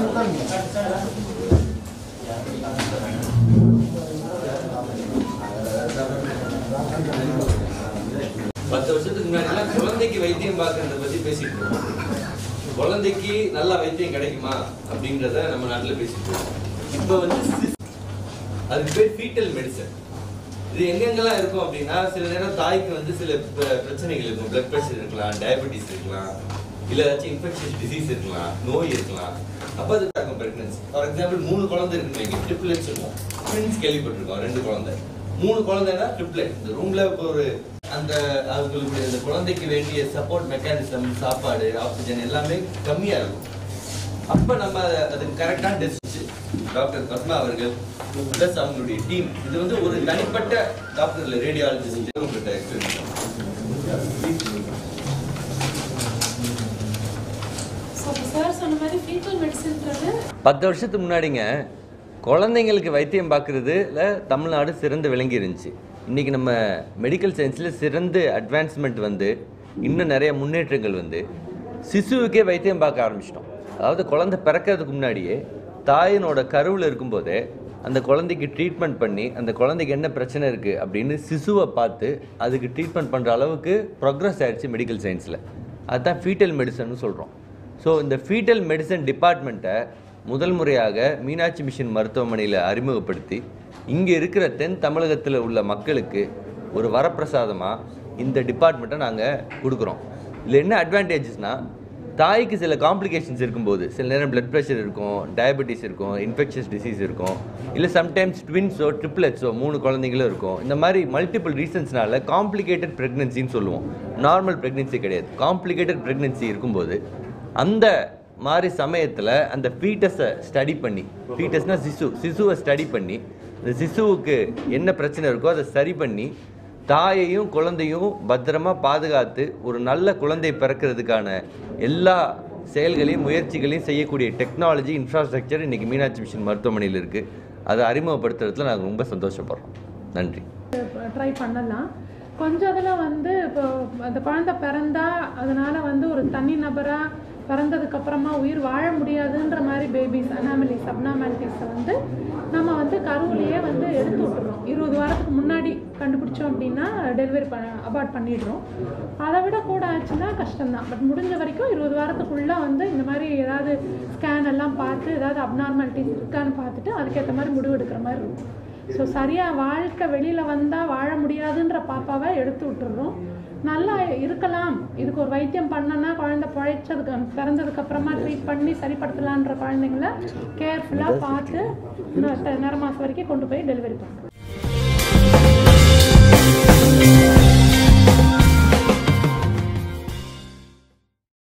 பத்து வருஷத்துக்கு முன்னாடி குழந்தைக்கு வைத்தியம் பார்க்கறத பத்தி பேசிட்டு இருக்கோம் குழந்தைக்கு நல்ல வைத்தியம் கிடைக்குமா அப்படின்றத நம்ம நாட்டுல பேசிட்டு இருக்கோம் இப்போ வந்து sis- அதுக்கு பேர் ஃபீட்டல் மெடிசன் இது எங்கெங்கெல்லாம் இருக்கும் அப்படின்னா சில நேரம் தாய்க்கு வந்து சில ப- பிரச்சனைகள் இருக்கும் பிளட் ப்ரெஷர் இருக்கலாம் டயபெட்டிஸ் இருக்கலாம் இல்ல ஏதாச்சும் இன்ஃபெக்ஷன் டிசீஸ் இருக்கலாம் நோய் இருக்கலாம் அப்ப அது இருக்கும் பிரெக்னன்சி ஃபார் எக்ஸாம்பிள் மூணு குழந்தை இருக்குன்னு வைங்க ட்ரிப்ளெட்ஸ் இருக்கும் ட்வின்ஸ் கேள்விப்பட்டிருக்கோம் ரெண்டு குழந்தை மூணு குழந்தைன்னா ட்ரிப்ளெட் இந்த ரூம்ல இப்போ ஒரு அந்த அவங்களுக்கு அந்த குழந்தைக்கு வேண்டிய சப்போர்ட் மெக்கானிசம் சாப்பாடு ஆக்சிஜன் எல்லாமே கம்மியா இருக்கும் அப்ப நம்ம அத- அதுக்கு கரெக்டான டெசிஷன் டாக்டர் பத்மா அவர்கள் பிளஸ் அவங்களுடைய டீம் இது வந்து ஒரு தனிப்பட்ட டாக்டர்ல ரேடியாலஜிஸ்ட் உங்கள்கிட்ட எக்ஸ்பிளைன் சார் சொன்ன மாதிரி ஃபீட்டல் மெடிசன்ன்றது பத்து வருஷத்துக்கு முன்னாடிங்க குழந்தைங்களுக்கு வைத்தியம் பார்க்குறதுல தமிழ்நாடு சிறந்து விளங்கி இருந்துச்சு இன்றைக்கி நம்ம மெடிக்கல் சயின்ஸில் சிறந்து அட்வான்ஸ்மெண்ட் வந்து இன்னும் நிறைய முன்னேற்றங்கள் வந்து சிசுவுக்கே வைத்தியம் பார்க்க ஆரம்பிச்சிட்டோம் அதாவது குழந்தை பிறக்கிறதுக்கு முன்னாடியே தாயினோட கருவில் இருக்கும்போதே அந்த குழந்தைக்கு ட்ரீட்மெண்ட் பண்ணி அந்த குழந்தைக்கு என்ன பிரச்சனை இருக்குது அப்படின்னு சிசுவை பார்த்து அதுக்கு ட்ரீட்மெண்ட் பண்ணுற அளவுக்கு ப்ரோக்ரஸ் ஆயிடுச்சு மெடிக்கல் சயின்ஸில் அதுதான் ஃபீட்டல் மெடிசன் சொல்கிறோம் ஸோ இந்த ஃபீட்டல் மெடிசன் டிபார்ட்மெண்ட்டை முதல் முறையாக மீனாட்சி மிஷன் மருத்துவமனையில் அறிமுகப்படுத்தி இங்கே இருக்கிற தென் தமிழகத்தில் உள்ள மக்களுக்கு ஒரு வரப்பிரசாதமாக இந்த டிபார்ட்மெண்ட்டை நாங்கள் கொடுக்குறோம் இதில் என்ன அட்வான்டேஜஸ்னால் தாய்க்கு சில காம்ப்ளிகேஷன்ஸ் இருக்கும்போது சில நேரம் பிளட் ப்ரெஷர் இருக்கும் டயபெட்டிஸ் இருக்கும் இன்ஃபெக்ஷஸ் டிசீஸ் இருக்கும் இல்லை சம்டைம்ஸ் ட்வின்ஸோ ட்ரிப்ளெட்ஸோ மூணு குழந்தைங்களும் இருக்கும் இந்த மாதிரி மல்டிபிள் ரீசன்ஸ்னால காம்ப்ளிகேட்டட் ப்ரெக்னன்சின்னு சொல்லுவோம் நார்மல் ப்ரெக்னன்சி கிடையாது காம்ப்ளிகேட்டட் ப்ரெக்னன்சி இருக்கும்போது அந்த மாதிரி சமயத்தில் அந்த ஃபீட்டஸை ஸ்டடி பண்ணி ஃபீட்டஸ்னா சிசு சிசுவை ஸ்டடி பண்ணி இந்த சிசுவுக்கு என்ன பிரச்சனை இருக்கோ அதை சரி பண்ணி தாயையும் குழந்தையும் பத்திரமா பாதுகாத்து ஒரு நல்ல குழந்தை பிறக்கிறதுக்கான எல்லா செயல்களையும் முயற்சிகளையும் செய்யக்கூடிய டெக்னாலஜி இன்ஃப்ராஸ்ட்ரக்சர் இன்னைக்கு மீனாட்சி மிஷன் மருத்துவமனையில் இருக்குது அதை அறிமுகப்படுத்துறதுல நாங்கள் ரொம்ப சந்தோஷப்படுறோம் நன்றி ட்ரை பண்ணலாம் கொஞ்சம் அதில் வந்து இப்போ அந்த குழந்தை பிறந்தா அதனால வந்து ஒரு தனி நபராக பிறந்ததுக்கு அப்புறமா உயிர் வாழ முடியாதுன்ற மாதிரி பேபிஸ் அனாமலிஸ் அப்னாமாலிட்டிஸை வந்து நம்ம வந்து கருவிலேயே வந்து எடுத்து விட்டுறோம் இருபது வாரத்துக்கு முன்னாடி கண்டுபிடிச்சோம் அப்படின்னா டெலிவரி பண்ண அபார்ட் பண்ணிடுறோம் அதை விட கூட ஆச்சுன்னா கஷ்டம்தான் பட் முடிஞ்ச வரைக்கும் இருபது வாரத்துக்குள்ளே வந்து இந்த மாதிரி ஏதாவது ஸ்கேன் எல்லாம் பார்த்து ஏதாவது அப்நார்மாலிட்டிஸ் இருக்கான்னு பார்த்துட்டு அதுக்கேற்ற மாதிரி முடிவு எடுக்கிற மாதிரி இருக்கும் ஸோ சரியாக வாழ்க்கை வெளியில் வந்தால் வாழ முடியாதுன்ற பாப்பாவை எடுத்து விட்டுறோம் நல்லா இருக்கலாம் இதுக்கு ஒரு வைத்தியம் பண்ணனா குழந்தை பிழைச்சதுக்கு பிறந்ததுக்கு அப்புறமா ட்ரீட் பண்ணி சரிப்படுத்தலான்ற குழந்தைங்கள கேர்ஃபுல்லாக பார்த்து நர மாதம் வரைக்கும் கொண்டு போய் டெலிவரி பண்ணுறோம்